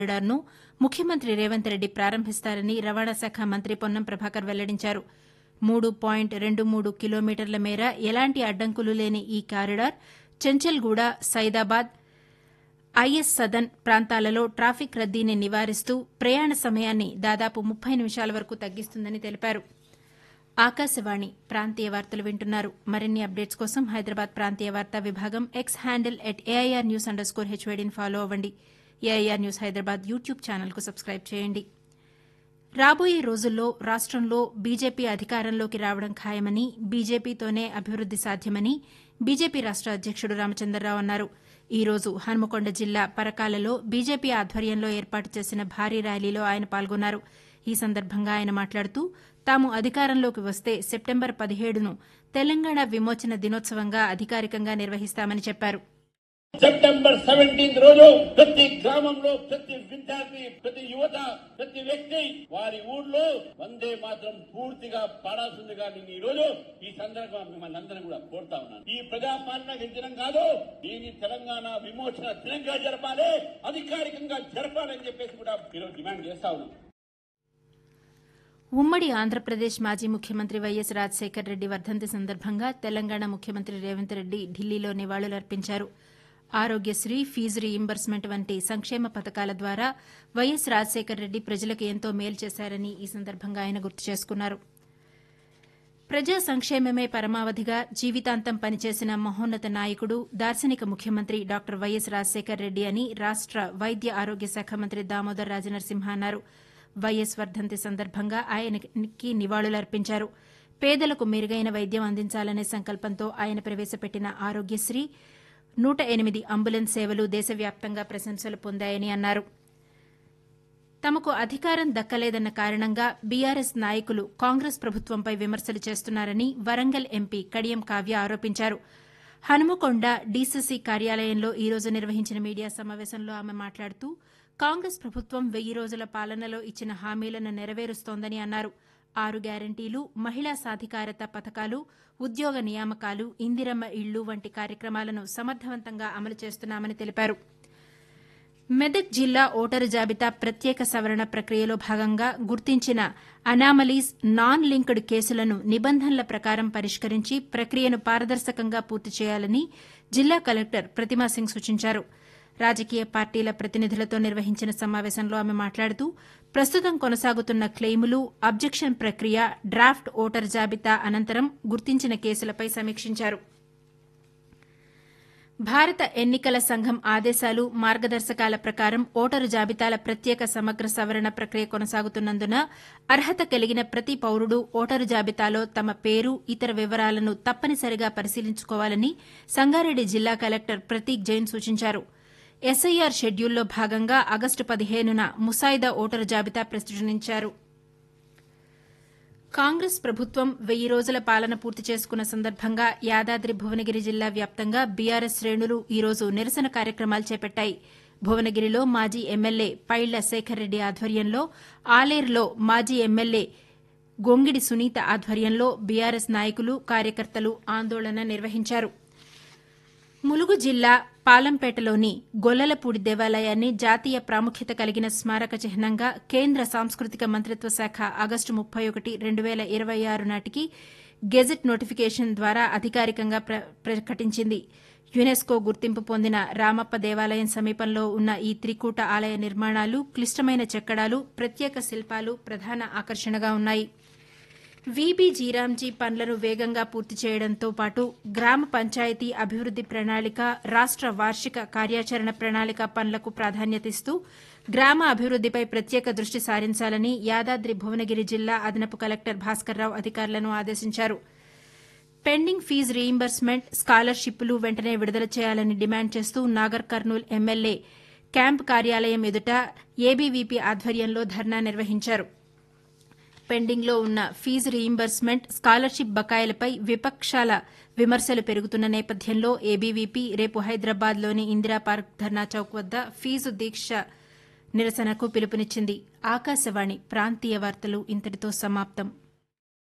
కారిడార్ను ముఖ్యమంత్రి రేవంత్ రెడ్డి ప్రారంభిస్తారని రవాణా శాఖ మంత్రి పొన్నం ప్రభాకర్ వెల్లడించారు మూడు పాయింట్ రెండు మూడు కిలోమీటర్ల మేర ఎలాంటి అడ్డంకులు లేని ఈ కారిడార్ చెంచల్గూడ సైదాబాద్ ఐఎస్ సదన్ ప్రాంతాలలో ట్రాఫిక్ రద్దీని నివారిస్తూ ప్రయాణ సమయాన్ని దాదాపు ముప్పై నిమిషాల వరకు తగ్గిస్తుందని తెలిపారు ఆకాశవాణి ప్రాంతీయ వార్తలు వింటున్నారు మరిన్ని అప్డేట్స్ కోసం హైదరాబాద్ ప్రాంతీయ వార్తా విభాగం X handle at AIR news underscore హెచ్వేడిని ఫాలో అవ్వండి ఏఐఆర్ న్యూస్ హైదరాబాద్ యూట్యూబ్ ఛానల్కు సబ్స్క్రైబ్ చేయండి రాబోయే రోజుల్లో రాష్టంలో బీజేపీ అధికారంలోకి రావడం ఖాయమని బీజేపీతోనే అభివృద్ది సాధ్యమని బీజేపీ రాష్ట అధ్యక్షుడు రామచంద్రరావు అన్నారు ఈ రోజు హన్మకొండ జిల్లా పరకాలలో బీజేపీ ఆధ్వర్యంలో ఏర్పాటు చేసిన భారీ ర్యాలీలో ఆయన పాల్గొన్నారు ఈ సందర్భంగా ఆయన మాట్లాడుతూ తాము అధికారంలోకి వస్తే సెప్టెంబర్ పదిహేడును తెలంగాణ విమోచన దినోత్సవంగా అధికారికంగా నిర్వహిస్తామని చెప్పారు సెప్టెంబర్ సెవెంటీన్త్ రోజు ప్రతి గ్రామంలో ప్రతి విద్యార్థి ప్రతి యువత ప్రతి వ్యక్తి వారి ఊర్లో వందే మాత్రం పూర్తిగా పాడాల్సిందిగా నేను ఈ రోజు ఈ సందర్భంగా మిమ్మల్ని అందరం కూడా కోరుతా ఉన్నాను ఈ ప్రజాపాలన దినం కాదు దీని తెలంగాణ విమోచన దినంగా జరపాలి అధికారికంగా జరపాలని చెప్పేసి కూడా ఈరోజు డిమాండ్ చేస్తా ఉన్నాం ఉమ్మడి ఆంధ్రప్రదేశ్ మాజీ ముఖ్యమంత్రి వైఎస్ రాజశేఖర్ రెడ్డి వర్ధంతి సందర్భంగా తెలంగాణ ముఖ్యమంత్రి రేవంత్ రెడ్డి ఢిల్లీలో నివాళులర్పించారు ఆరోగ్యశ్రీ ఫీజు రీయింబర్స్మెంట్ వంటి సంక్షేమ పథకాల ద్వారా వైఎస్ రాజశేఖర్ రెడ్డి ప్రజలకు ఎంతో మేలు చేశారని ఈ సందర్భంగా ఆయన గుర్తు చేసుకున్నారు ప్రజా సంక్షేమమే పరమావధిగా జీవితాంతం పనిచేసిన మహోన్నత నాయకుడు దార్శనిక ముఖ్యమంత్రి డాక్టర్ వైఎస్ రాజశేఖర్ రెడ్డి అని రాష్ట వైద్య ఆరోగ్య శాఖ మంత్రి దామోదర్ రాజనరసింహ అన్నారు వైఎస్ వర్ధంతి సందర్భంగా ఆయనకి నివాళులర్పించారు పేదలకు మెరుగైన వైద్యం అందించాలనే సంకల్పంతో ఆయన ప్రవేశపెట్టిన ఆరోగ్యశ్రీ నూట ఎనిమిది అంబులెన్స్ సేవలు దేశవ్యాప్తంగా ప్రశంసలు పొందాయని అన్నారు తమకు అధికారం దక్కలేదన్న కారణంగా బీఆర్ఎస్ నాయకులు కాంగ్రెస్ ప్రభుత్వంపై విమర్శలు చేస్తున్నారని వరంగల్ ఎంపీ కడియం కావ్య ఆరోపించారు హనుమకొండ డీసీసీ కార్యాలయంలో ఈ రోజు నిర్వహించిన మీడియా సమావేశంలో ఆమె మాట్లాడుతూ కాంగ్రెస్ ప్రభుత్వం వెయ్యి రోజుల పాలనలో ఇచ్చిన హామీలను నెరవేరుస్తోందని అన్నారు ఆరు గ్యారంటీలు మహిళా సాధికారత పథకాలు ఉద్యోగ నియామకాలు ఇందిరమ్మ ఇళ్లు వంటి కార్యక్రమాలను సమర్థవంతంగా అమలు చేస్తున్నామని తెలిపారు మెదక్ జిల్లా ఓటరు జాబితా ప్రత్యేక సవరణ ప్రక్రియలో భాగంగా గుర్తించిన అనామలీస్ నాన్ లింక్డ్ కేసులను నిబంధనల ప్రకారం పరిష్కరించి ప్రక్రియను పారదర్శకంగా పూర్తి చేయాలని జిల్లా కలెక్టర్ ప్రతిమా సింగ్ సూచించారు రాజకీయ పార్టీల ప్రతినిధులతో నిర్వహించిన సమావేశంలో ఆమె మాట్లాడుతూ ప్రస్తుతం కొనసాగుతున్న క్లెయిములు అబ్జెక్షన్ ప్రక్రియ డ్రాఫ్ట్ ఓటర్ జాబితా అనంతరం గుర్తించిన కేసులపై సమీక్షించారు భారత ఎన్నికల సంఘం ఆదేశాలు మార్గదర్శకాల ప్రకారం ఓటరు జాబితాల ప్రత్యేక సమగ్ర సవరణ ప్రక్రియ కొనసాగుతున్నందున అర్హత కలిగిన ప్రతి పౌరుడు ఓటరు జాబితాలో తమ పేరు ఇతర వివరాలను తప్పనిసరిగా పరిశీలించుకోవాలని సంగారెడ్డి జిల్లా కలెక్టర్ ప్రతీక్ జైన్ సూచించారు ఎస్ఐఆర్ షెడ్యూల్లో భాగంగా ఆగస్టు పదిహేనున ముసాయిదా ఓటరు జాబితా ప్రచురించారు కాంగ్రెస్ ప్రభుత్వం వెయ్యి రోజుల పాలన పూర్తి చేసుకున్న సందర్భంగా యాదాద్రి భువనగిరి జిల్లా వ్యాప్తంగా బీఆర్ఎస్ శ్రేణులు ఈ రోజు నిరసన కార్యక్రమాలు చేపట్టాయి భువనగిరిలో మాజీ ఎమ్మెల్యే పైళ్ల శేఖర్ రెడ్డి ఆధ్వర్యంలో ఆలేరులో మాజీ ఎమ్మెల్యే గొంగిడి సునీత ఆధ్వర్యంలో బీఆర్ఎస్ నాయకులు కార్యకర్తలు ఆందోళన నిర్వహించారు ములుగు జిల్లా పాలంపేటలోని గొల్లలపూడి దేవాలయాన్ని జాతీయ ప్రాముఖ్యత కలిగిన స్మారక చిహ్నంగా కేంద్ర సాంస్కృతిక మంత్రిత్వ శాఖ ఆగస్టు ముప్పై ఒకటి రెండు వేల ఇరవై ఆరు నాటికి గెజెట్ నోటిఫికేషన్ ద్వారా అధికారికంగా ప్రకటించింది యునెస్కో గుర్తింపు పొందిన రామప్ప దేవాలయం సమీపంలో ఉన్న ఈ త్రికూట ఆలయ నిర్మాణాలు క్లిష్టమైన చెక్కడాలు ప్రత్యేక శిల్పాలు ప్రధాన ఆకర్షణగా ఉన్నాయి వీబీ జీరాంజీ పనులను వేగంగా పూర్తి చేయడంతో పాటు గ్రామ పంచాయతీ అభివృద్ది ప్రణాళిక రాష్ట వార్షిక కార్యాచరణ ప్రణాళిక పనులకు ప్రాధాన్యతనిస్తూ గ్రామ అభివృద్దిపై ప్రత్యేక దృష్టి సారించాలని యాదాద్రి భువనగిరి జిల్లా అదనపు కలెక్టర్ భాస్కర్రావు అధికారులను ఆదేశించారు పెండింగ్ ఫీజు రీయింబర్స్మెంట్ స్కాలర్షిప్లు వెంటనే విడుదల చేయాలని డిమాండ్ చేస్తూ నాగర్ కర్నూల్ ఎమ్మెల్యే క్యాంప్ కార్యాలయం ఎదుట ఏబీవీపీ ఆధ్వర్యంలో ధర్నా నిర్వహించారు పెండింగ్లో ఉన్న ఫీజు రీయింబర్స్మెంట్ స్కాలర్షిప్ బకాయిలపై విపక్షాల విమర్శలు పెరుగుతున్న నేపథ్యంలో ఏబీవీపీ రేపు హైదరాబాద్లోని ఇందిరా పార్క్ ధర్నా చౌక్ వద్ద ఫీజు దీక్ష నిరసనకు పిలుపునిచ్చింది ఆకాశవాణి ప్రాంతీయ వార్తలు ఇంతటితో సమాప్తం